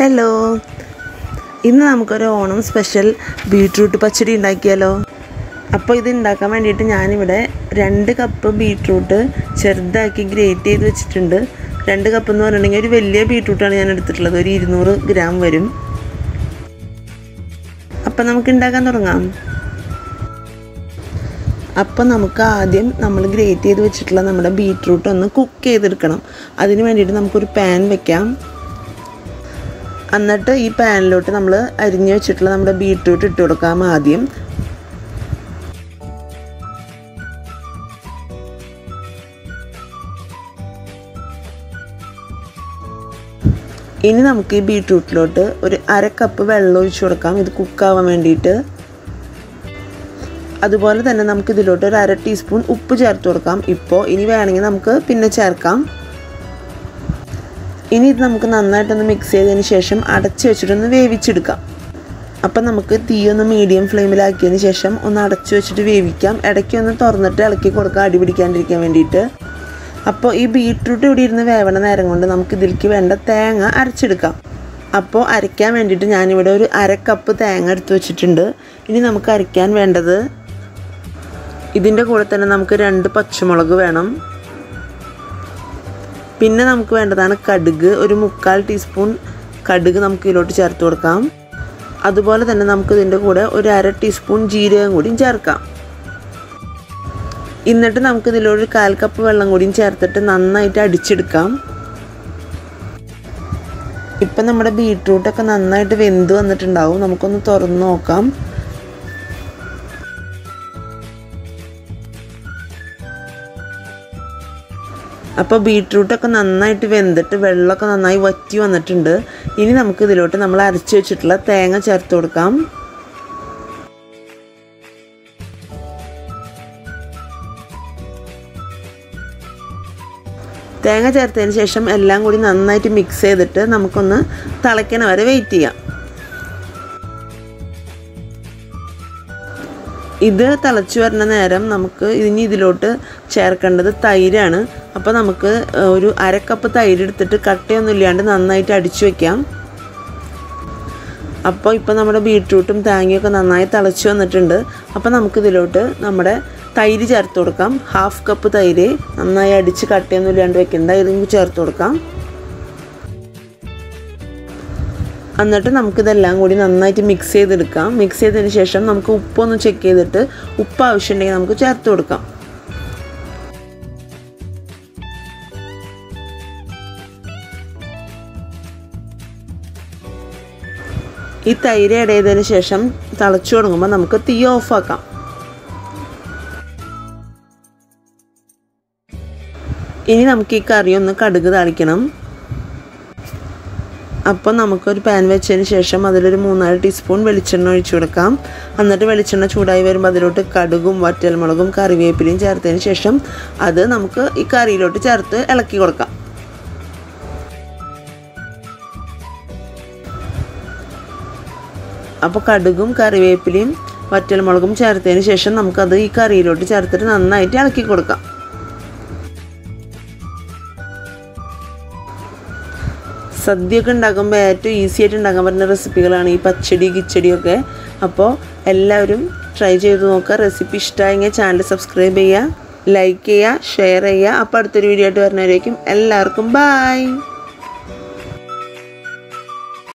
hello ഇന്ന് നമുക്കൊരു Onam special beetroot പച്ചടി ഉണ്ടാക്കിയാലോ അപ്പോൾ ഇത് ഉണ്ടാക്കാൻ വേണ്ടിയിട്ട് ഞാനിവിടെ രണ്ട് കപ്പ് ബീട്രൂട്ട് ചെറുതാക്കി ഗ്രേറ്റ് ചെയ്ത് വെച്ചിട്ടുണ്ട് രണ്ട് കപ്പ് എന്ന് പറഞ്ഞിട്ടുണ്ടെങ്കിൽ ഒരു വലിയ ബീട്രൂട്ടാണ് ഞാൻ എടുത്തിട്ടുള്ളത് ഒരു ഇരുന്നൂറ് ഗ്രാം വരും അപ്പം നമുക്ക് ഉണ്ടാക്കാൻ തുടങ്ങാം അപ്പോൾ നമുക്ക് ആദ്യം നമ്മൾ ഗ്രേറ്റ് ചെയ്ത് വെച്ചിട്ടുള്ള നമ്മുടെ ബീട്രൂട്ട് ഒന്ന് കുക്ക് ചെയ്തെടുക്കണം അതിന് വേണ്ടിയിട്ട് നമുക്കൊരു പാൻ വെക്കാം എന്നിട്ട് ഈ പാനിലോട്ട് നമ്മൾ അരിഞ്ഞു വെച്ചിട്ടുള്ള നമ്മുടെ ബീട്രൂട്ട് ഇട്ട് കൊടുക്കാം ആദ്യം ഇനി നമുക്ക് ഈ ബീട്രൂട്ടിലോട്ട് ഒരു അര കപ്പ് വെള്ളം ഒഴിച്ചു കൊടുക്കാം ഇത് കുക്കാവാൻ വേണ്ടിയിട്ട് അതുപോലെ തന്നെ നമുക്ക് ഇതിലോട്ട് ഒരു അര ടീസ്പൂൺ ഉപ്പ് ചേർത്ത് കൊടുക്കാം ഇപ്പോൾ ഇനി വേണമെങ്കിൽ നമുക്ക് പിന്നെ ചേർക്കാം ഇനി ഇത് നമുക്ക് നന്നായിട്ടൊന്ന് മിക്സ് ചെയ്തതിന് ശേഷം അടച്ച് വെച്ചിട്ടൊന്ന് വേവിച്ചെടുക്കാം അപ്പം നമുക്ക് തീ ഒന്ന് മീഡിയം ഫ്ലെയിമിലാക്കിയതിന് ശേഷം ഒന്ന് അടച്ചു വെച്ചിട്ട് വേവിക്കാം ഇടയ്ക്ക് ഒന്ന് തുറന്നിട്ട് ഇളക്കി കൊടുക്കാം അടി പിടിക്കാണ്ടിരിക്കാൻ വേണ്ടിയിട്ട് അപ്പോൾ ഈ ബീട്രൂട്ട് ഇവിടെ ഇരുന്ന് വേവണ നേരം കൊണ്ട് നമുക്ക് ഇതിലേക്ക് വേണ്ട തേങ്ങ അരച്ചെടുക്കാം അപ്പോൾ അരയ്ക്കാൻ വേണ്ടിയിട്ട് ഞാനിവിടെ ഒരു അര കപ്പ് തേങ്ങ എടുത്ത് വെച്ചിട്ടുണ്ട് ഇനി നമുക്ക് അരയ്ക്കാൻ വേണ്ടത് ഇതിൻ്റെ കൂടെ തന്നെ നമുക്ക് രണ്ട് പച്ചമുളക് വേണം പിന്നെ നമുക്ക് വേണ്ടതാണ് കടുക് ഒരു മുക്കാൽ ടീസ്പൂൺ കടുക് നമുക്ക് ഇതിലോട്ട് ചേർത്ത് കൊടുക്കാം അതുപോലെ തന്നെ നമുക്ക് ഇതിൻ്റെ കൂടെ ഒരു അര ടീസ്പൂൺ ജീരകം കൂടിയും ചേർക്കാം എന്നിട്ട് നമുക്ക് ഇതിലൊരു കാൽ കപ്പ് വെള്ളം കൂടിയും ചേർത്തിട്ട് നന്നായിട്ട് അടിച്ചെടുക്കാം ഇപ്പം നമ്മുടെ ബീട്രൂട്ടൊക്കെ നന്നായിട്ട് വെന്ത് വന്നിട്ടുണ്ടാവും നമുക്കൊന്ന് തുറന്ന് നോക്കാം അപ്പോൾ ബീട്രൂട്ടൊക്കെ നന്നായിട്ട് വെന്തിട്ട് വെള്ളമൊക്കെ നന്നായി വറ്റി വന്നിട്ടുണ്ട് ഇനി നമുക്ക് ഇതിലോട്ട് നമ്മൾ അരച്ച് വെച്ചിട്ടുള്ള തേങ്ങ ചേർത്ത് കൊടുക്കാം തേങ്ങ ചേർത്തതിന് ശേഷം എല്ലാം കൂടി നന്നായിട്ട് മിക്സ് ചെയ്തിട്ട് നമുക്കൊന്ന് തിളയ്ക്കണ വരെ വെയിറ്റ് ചെയ്യാം ഇത് തിളച്ച് വരുന്ന നേരം നമുക്ക് ഇനി ഇതിലോട്ട് ചേർക്കേണ്ടത് തൈരാണ് അപ്പോൾ നമുക്ക് ഒരു അരക്കപ്പ് തൈര് എടുത്തിട്ട് കട്ടയൊന്നും ഇല്ലാണ്ട് നന്നായിട്ട് അടിച്ചു വയ്ക്കാം അപ്പോൾ ഇപ്പോൾ നമ്മുടെ ബീട്രൂട്ടും തേങ്ങയൊക്കെ നന്നായി തിളച്ച് വന്നിട്ടുണ്ട് അപ്പോൾ നമുക്കിതിലോട്ട് നമ്മുടെ തൈര് ചേർത്ത് കൊടുക്കാം ഹാഫ് കപ്പ് തൈര് നന്നായി അടിച്ച് കട്ടയൊന്നും ഇല്ലാണ്ട് വെക്കേണ്ട ഇതും ചേർത്ത് കൊടുക്കാം എന്നിട്ട് നമുക്കിതെല്ലാം കൂടി നന്നായിട്ട് മിക്സ് ചെയ്തെടുക്കാം മിക്സ് ചെയ്തതിന് ശേഷം നമുക്ക് ഉപ്പൊന്ന് ചെക്ക് ചെയ്തിട്ട് ഉപ്പ് ആവശ്യമുണ്ടെങ്കിൽ നമുക്ക് ചേർത്ത് കൊടുക്കാം ഈ തൈര് ആഡ് ചെയ്തതിന് ശേഷം തിളച്ചു തുടങ്ങുമ്പോൾ നമുക്ക് തീ ഓഫാക്കാം ഇനി നമുക്ക് ഈ കറി ഒന്ന് കടുക് താളിക്കണം അപ്പോൾ നമുക്കൊരു പാൻ വെച്ചതിന് ശേഷം അതിലൊരു മൂന്നാല് ടീസ്പൂൺ വെളിച്ചെണ്ണ ഒഴിച്ചു കൊടുക്കാം എന്നിട്ട് വെളിച്ചെണ്ണ ചൂടായി വരുമ്പോൾ അതിലോട്ട് കടുകും വറ്റൽമുളകും കറിവേപ്പിലയും ചേർത്തതിന് ശേഷം അത് നമുക്ക് ഈ കറിയിലോട്ട് ചേർത്ത് ഇളക്കി കൊടുക്കാം അപ്പോൾ കടുകും കറിവേപ്പിലയും വറ്റൽമുളകും ചേർത്തതിന് ശേഷം നമുക്കത് ഈ കറിയിലോട്ട് ചേർത്തിട്ട് നന്നായിട്ട് ഇളക്കി കൊടുക്കാം സദ്യയൊക്കെ ഉണ്ടാക്കുമ്പോൾ ഏറ്റവും ഈസി ആയിട്ട് ഉണ്ടാക്കാൻ പറ്റുന്ന റെസിപ്പികളാണ് ഈ പച്ചടി കിച്ചടിയൊക്കെ അപ്പോൾ എല്ലാവരും ട്രൈ ചെയ്ത് നോക്കുക റെസിപ്പി ഇഷ്ടമായെങ്കിൽ ചാനൽ സബ്സ്ക്രൈബ് ചെയ്യുക ലൈക്ക് ചെയ്യുക ഷെയർ ചെയ്യുക അപ്പോൾ അടുത്തൊരു വീഡിയോ ആയിട്ട് വരുന്നവരേക്കും എല്ലാവർക്കും ബായ്